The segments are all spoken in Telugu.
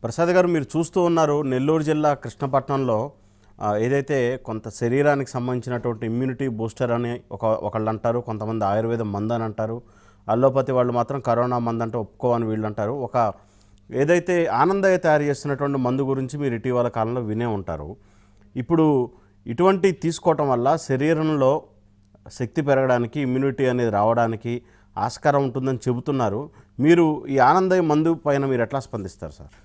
ప్రసాద్ గారు మీరు చూస్తూ ఉన్నారు నెల్లూరు జిల్లా కృష్ణపట్నంలో ఆ, ఏదైతే కొంత శరీరానికి సంబంధించినటువంటి ఇమ్యూనిటీ బూస్టర్ అని ఒక ఒకళ్ళు అంటారు కొంతమంది ఆయుర్వేదం మందు అని అంటారు అల్లోపతి వాళ్ళు మాత్రం కరోనా మందు అంటే ఒప్పుకోవని వీళ్ళు అంటారు ఒక ఏదైతే ఆనందయ్య తయారు చేస్తున్నటువంటి మందు గురించి మీరు ఇటీవల కాలంలో వినే ఉంటారు ఇప్పుడు ఇటువంటి తీసుకోవటం వల్ల శరీరంలో శక్తి పెరగడానికి ఇమ్యూనిటీ అనేది రావడానికి ఆస్కారం ఉంటుందని చెబుతున్నారు మీరు ఈ ఆనందయ్య మందు పైన మీరు ఎట్లా స్పందిస్తారు సార్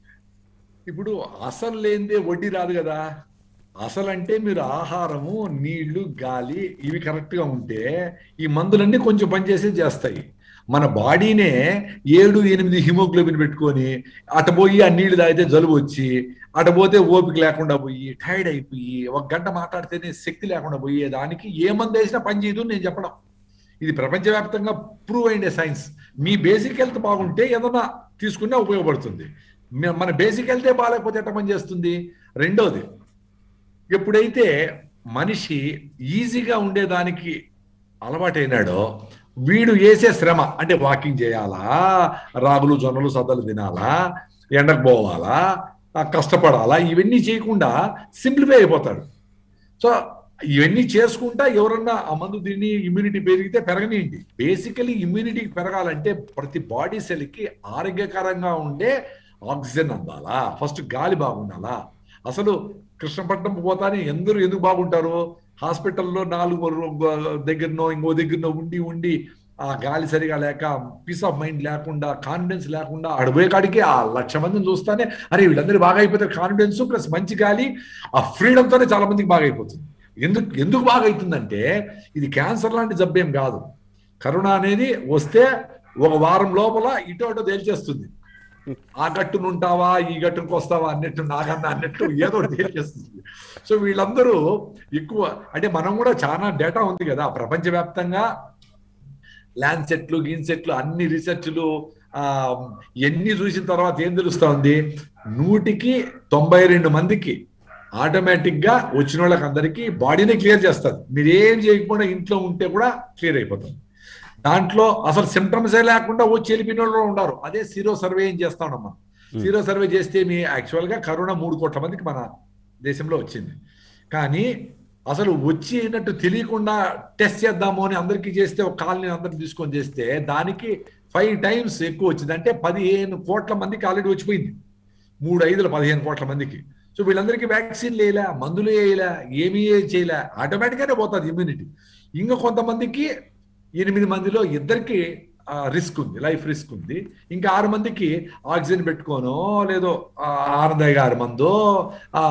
ఇప్పుడు అసలు లేనిదే వడ్డీ రాదు కదా అసలు అంటే మీరు ఆహారము నీళ్లు గాలి ఇవి కరెక్ట్ గా ఉంటే ఈ మందులన్నీ కొంచెం పనిచేసే చేస్తాయి మన బాడీనే ఏడు ఎనిమిది హిమోగ్లోబిన్ పెట్టుకొని అట పోయి ఆ నీళ్లు తాగితే జలుబు వచ్చి అట పోతే ఓపిక లేకుండా పోయి టైర్డ్ అయిపోయి ఒక గంట మాట్లాడితేనే శక్తి లేకుండా పోయే దానికి ఏ మందు వేసినా పని చేయదు నేను చెప్పడం ఇది ప్రపంచవ్యాప్తంగా ప్రూవ్ అయిండే సైన్స్ మీ బేసిక్ హెల్త్ బాగుంటే ఏదన్నా తీసుకున్నా ఉపయోగపడుతుంది మ- మన బేసిక్ హెల్తే బాగాలేకపోతే ఎట్ట పని చేస్తుంది రెండోది ఎప్పుడైతే మనిషి ఈజీగా ఉండేదానికి అలవాటైనాడో వీడు వేసే శ్రమ అంటే వాకింగ్ చేయాలా రాగులు జొన్నలు సద్దలు తినాలా ఎండకు పోవాలా ఆ, కష్టపడాలా ఇవన్నీ చేయకుండా సింప్లిఫై అయిపోతాడు సో ఇవన్నీ చేసుకుంటా ఎవరన్నా ఆ మందు తిని ఇమ్యూనిటీ పెరిగితే పెరగనియండి బేసికలీ ఇమ్యూనిటీ పెరగాలంటే ప్రతి బాడీ సెల్కి ఆరోగ్యకరంగా ఉండే ఆక్సిజన్ అందాలా ఫస్ట్ గాలి బాగుండాలా అసలు కృష్ణపట్నం పోతానే ఎందరూ ఎందుకు బాగుంటారు హాస్పిటల్లో నాలుగు రో- దగ్గరనో ఇంకో దగ్గరనో ఉండి ఉండి ఆ గాలి సరిగా లేక పీస్ ఆఫ్ మైండ్ లేకుండా కాన్ఫిడెన్స్ లేకుండా అడబోయే కాడికి ఆ లక్ష మందిని చూస్తానే అరే వీళ్ళందరూ బాగా అయిపోతారు కాన్ఫిడెన్స్ ప్లస్ మంచి గాలి ఆ ఫ్రీడమ్ తోనే చాలా మందికి బాగా అయిపోతుంది ఎందుకు ఎందుకు బాగా అవుతుందంటే ఇది క్యాన్సర్ లాంటి జబ్బేం కాదు కరోనా అనేది వస్తే ఒక వారం లోపల ఇటు అటు తేల్చేస్తుంది ఆ గట్టును ఉంటావా ఈ గట్టుకు వస్తావా అన్నట్టు నాకన్నా అన్నట్టు ఏదో ఒకటి తేల్చేస్తుంది సో వీళ్ళందరూ ఎక్కువ అంటే మనం కూడా చాలా డేటా ఉంది కదా ప్రపంచవ్యాప్తంగా ల్యాన్సెట్లు గీన్సెట్లు అన్ని రీసెర్చ్లు ఆ ఎన్ని చూసిన తర్వాత ఏం తెలుస్తా ఉంది నూటికి తొంభై రెండు మందికి ఆటోమేటిక్ గా వచ్చిన వాళ్ళకి అందరికీ బాడీనే క్లియర్ చేస్తారు మీరు ఏం చేయకుండా ఇంట్లో ఉంటే కూడా క్లియర్ అయిపోతుంది దాంట్లో అసలు సిమ్టమ్స్ ఏ లేకుండా వచ్చి వెళ్ళిపోయిన వాళ్ళు ఉన్నారు అదే సీరో సర్వే ఏం చేస్తా ఉన్నాం మనం సీరో సర్వే చేస్తే మీ యాక్చువల్ గా కరోనా మూడు కోట్ల మందికి మన దేశంలో వచ్చింది కానీ అసలు వచ్చినట్టు తెలియకుండా టెస్ట్ చేద్దాము అని అందరికీ చేస్తే ఒక కాలనీ అందరికి తీసుకొని చేస్తే దానికి ఫైవ్ టైమ్స్ ఎక్కువ వచ్చింది అంటే పదిహేను కోట్ల మందికి ఆల్రెడీ వచ్చిపోయింది మూడు ఐదుల పదిహేను కోట్ల మందికి సో వీళ్ళందరికీ వ్యాక్సిన్ లేలే మందులు వేయలే ఏమీ చేయలే ఆటోమేటిక్గానే పోతుంది ఇమ్యూనిటీ ఇంకా కొంతమందికి ఎనిమిది మందిలో ఇద్దరికి రిస్క్ ఉంది లైఫ్ రిస్క్ ఉంది ఇంకా ఆరు మందికి ఆక్సిజన్ పెట్టుకోనో లేదో ఆ, ఆనందయ్య గారి మందో ఆ,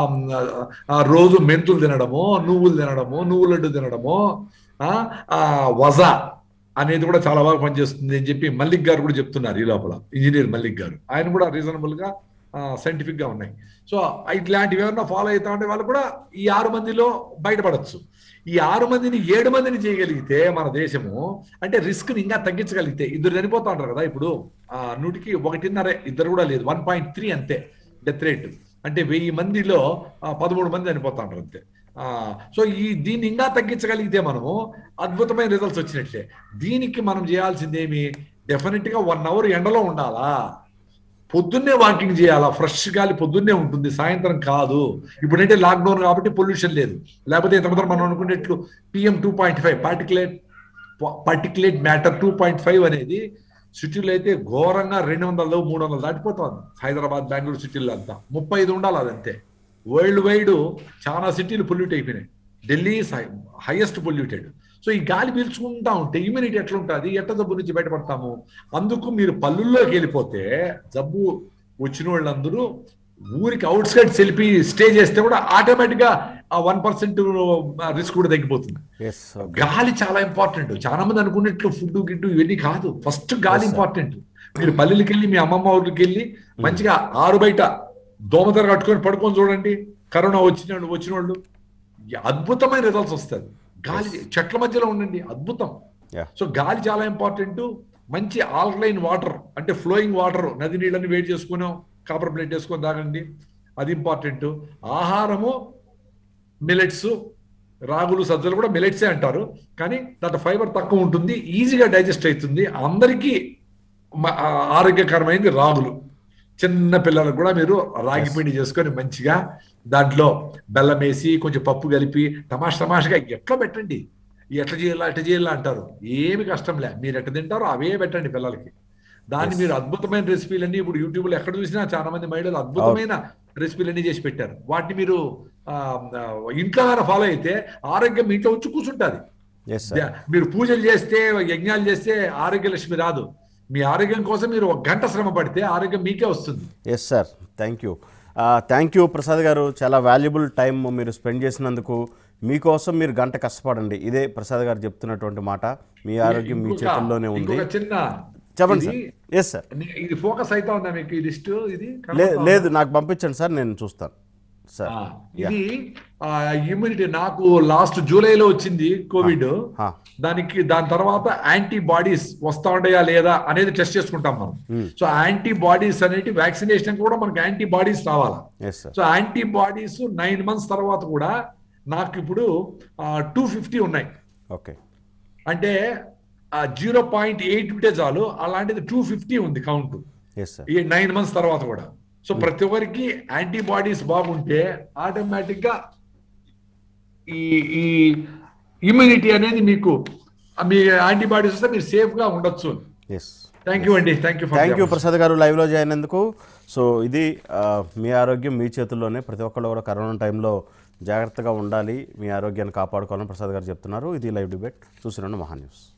ఆ, రోజు మెంతులు తినడమో నువ్వులు తినడమో నువ్వుల లడ్డు తినడమో ఆ, ఆ, వజ అనేది కూడా చాలా బాగా పనిచేస్తుంది అని చెప్పి మల్లిక్ గారు కూడా చెప్తున్నారు ఈ లోపల ఇంజనీర్ మల్లిక్ గారు ఆయన కూడా రీజనబుల్ గా సైంటిఫిక్ గా ఉన్నాయి సో ఇట్లాంటివి ఏమన్నా ఫాలో అవుతా ఉంటే వాళ్ళు కూడా ఈ ఆరు మందిలో బయటపడచ్చు ఈ ఆరు మందిని ఏడు మందిని చేయగలిగితే మన దేశము అంటే రిస్క్ ని ఇంకా తగ్గించగలిగితే ఇద్దరు చనిపోతా ఉంటారు కదా ఇప్పుడు ఆ నూటికి ఒకటిన్నర ఇద్దరు కూడా లేదు వన్ పాయింట్ త్రీ అంతే డెత్ రేట్ అంటే వెయ్యి మందిలో ఆ, పదమూడు మంది చనిపోతా ఉంటారు అంతే ఆ, సో ఈ దీన్ని ఇంకా తగ్గించగలిగితే మనము అద్భుతమైన రిజల్ట్స్ వచ్చినట్లే దీనికి మనం చేయాల్సింది ఏమి డెఫినెట్ గా వన్ అవర్ ఎండలో ఉండాలా పొద్దున్నే వాకింగ్ చేయాలా ఫ్రెష్ గాలి పొద్దున్నే ఉంటుంది సాయంత్రం కాదు ఇప్పుడంటే లాక్డౌన్ కాబట్టి పొల్యూషన్ లేదు లేకపోతే ఇంతమంది మనం అనుకునేట్లు PM two point five particulate particulate matter two point five అనేది సిటీలో అయితే ఘోరంగా రెండు వందలు మూడు వందలు దాటిపోతుంది హైదరాబాద్ బెంగళూరు సిటీల్లో అంతా ముప్పై ఐదు ఉండాలి అదంతే వరల్డ్ వైడ్ చాలా సిటీలు పొల్యూట్ అయిపోయినాయి ఢిల్లీ హైయెస్ట్ పొల్యూటెడ్ సో ఈ గాలి పీల్చుకుంటా ఉంటే ఇమ్యూనిటీ ఎట్లా ఉంటుంది ఎట్ట జబ్బు నుంచి బయటపడతాము అందుకు మీరు పల్లెల్లోకి వెళ్ళిపోతే జబ్బు వచ్చిన వాళ్ళందరూ ఊరికి అవుట్ స్కైడ్స్ వెళ్ళి స్టే చేస్తే కూడా ఆటోమేటిక్ గా ఆ వన్ పర్సెంట్ రిస్క్ కూడా తగ్గిపోతుంది ఎస్ గాలి చాలా ఇంపార్టెంట్ చాలా మంది అనుకున్నట్లు ఫుడ్ గిడ్డు ఇవన్నీ కాదు ఫస్ట్ గాలి ఇంపార్టెంట్ మీరు పల్లెలకి వెళ్ళి మీ అమ్మమ్మ ఊరికి వెళ్ళి మంచిగా ఆరు బయట దోమతెర కట్టుకొని పడుకొని చూడండి కరోనా వచ్చిన వచ్చిన వాళ్ళు అద్భుతమైన రిజల్ట్స్ వస్తుంది గాలి చెట్ల మధ్యలో ఉండండి అద్భుతం యా సో గాలి చాలా ఇంపార్టెంట్ మంచి ఆల్కలైన్ వాటర్ అంటే ఫ్లోయింగ్ వాటర్ నది నీళ్ళని వేడి చేసుకుని కాపర్ ప్లేట్ వేసుకొని తాగండి అది ఇంపార్టెంట్ ఆహారము మిలెట్స్ రాగులు సజ్జలు కూడా మిలెట్సే అంటారు కానీ దాంట్లో ఫైబర్ తక్కువ ఉంటుంది ఈజీగా డైజెస్ట్ అవుతుంది అందరికీ మ- ఆ- ఆరోగ్యకరమైనది రాగులు చిన్న పిల్లలకు కూడా మీరు రాగి పిండి చేసుకొని మంచిగా దాంట్లో బెల్లం వేసి కొంచెం పప్పు కలిపి టమాష్ టమాషగా ఎట్లా పెట్టండి ఎట్లా చేయాలా ఎట్లా చేయాలా అంటారు ఏమి కష్టంలే మీరు ఎట్లా తింటారో అవే పెట్టండి పిల్లలకి దాన్ని మీరు అద్భుతమైన రెసిపీలన్నీ ఇప్పుడు యూట్యూబ్ లో ఎక్కడ చూసినా చాలా మంది మహిళలు అద్భుతమైన రెసిపీలన్నీ చేసి పెట్టారు వాటిని మీరు ఆ, ఆ, ఇంట్లో ఫాలో అయితే ఆరోగ్యం మీ ఇంట్లో వచ్చి కూర్చుంటుంది ఎస్ సార్ మీరు పూజలు చేస్తే యజ్ఞాలు చేస్తే ఆరోగ్యలక్ష్మి రాదు మీ ఆరోగ్యం కోసం మీరు ఒక గంట శ్రమ పడితే ఆరోగ్యం మీకే వస్తుంది yes sir thank you thank you Prasad గారు చాలా వాల్యుబుల్ టైం మీరు స్పెండ్ చేసినందుకు మీకోసం మీరు గంట కష్టపడండి ఇదే ప్రసాద్ గారు చెప్తున్నటువంటి మాట మీ ఆరోగ్యం మీ ఇంకొక- చేతుల్లోనే ఉంది ఇంకొక చిన్న చెప్పండి ఇది- సార్ ఎస్ సార్ ని- ఇది ఫోకస్ అయితే ఉందా మీకు ఈ లిస్ట్ ఇది లే కనపడుతోందా? లేదు నాకు పంపించండి సార్ నేను చూస్తాను సార్ ఆ, ఇది ఇమ్యూనిటీ నాకు లాస్ట్ జూలైలో వచ్చింది కోవిడ్ హా. దానికి దాని తర్వాత యాంటీబాడీస్ వస్తా ఉండయా లేదా అనేది టెస్ట్ చేసుకుంటాం మనం సో యాంటీబాడీస్ అనేటి వ్యాక్సినేషన్ కూడా మనకి యాంటీబాడీస్ రావాలా yes sir so antibodies nine months తర్వాత కూడా నాకు ఇప్పుడు టూ ఫిఫ్టీ ఉన్నాయి ఓకే అంటే జీరో పాయింట్ ఎయిట్ ఉంటే చాలు అలాంటిది టూ ఫిఫ్టీ ఉంది కౌంట్ ఎస్ సార్ ఈ నైన్ మంత్స్ తర్వాత కూడా సో ప్రతి ఒక్కరికి యాంటీబాడీస్ బాగుంటే ఆటోమేటిక్ గా ఈ ఈ ఇమ్యూనిటీ అనేది మీకు మీ యాంటీబాడీస్ వస్తే మీరు సేఫ్ గా ఉండొచ్చు ఎస్ థ్యాంక్ యూ అండి thank you thank you Prasad గారు లైవ్లో జాయిన్ అయినందుకు సో ఇది ఆ, మీ ఆరోగ్యం మీ చేతుల్లోనే ప్రతి ఒక్కళ్ళు కూడా కరోనా టైంలో జాగ్రత్తగా ఉండాలి మీ ఆరోగ్యాన్ని కాపాడుకోవాలని ప్రసాద్ గారు చెప్తున్నారు ఇది లైవ్ డిబేట్ చూసిన మహా న్యూస్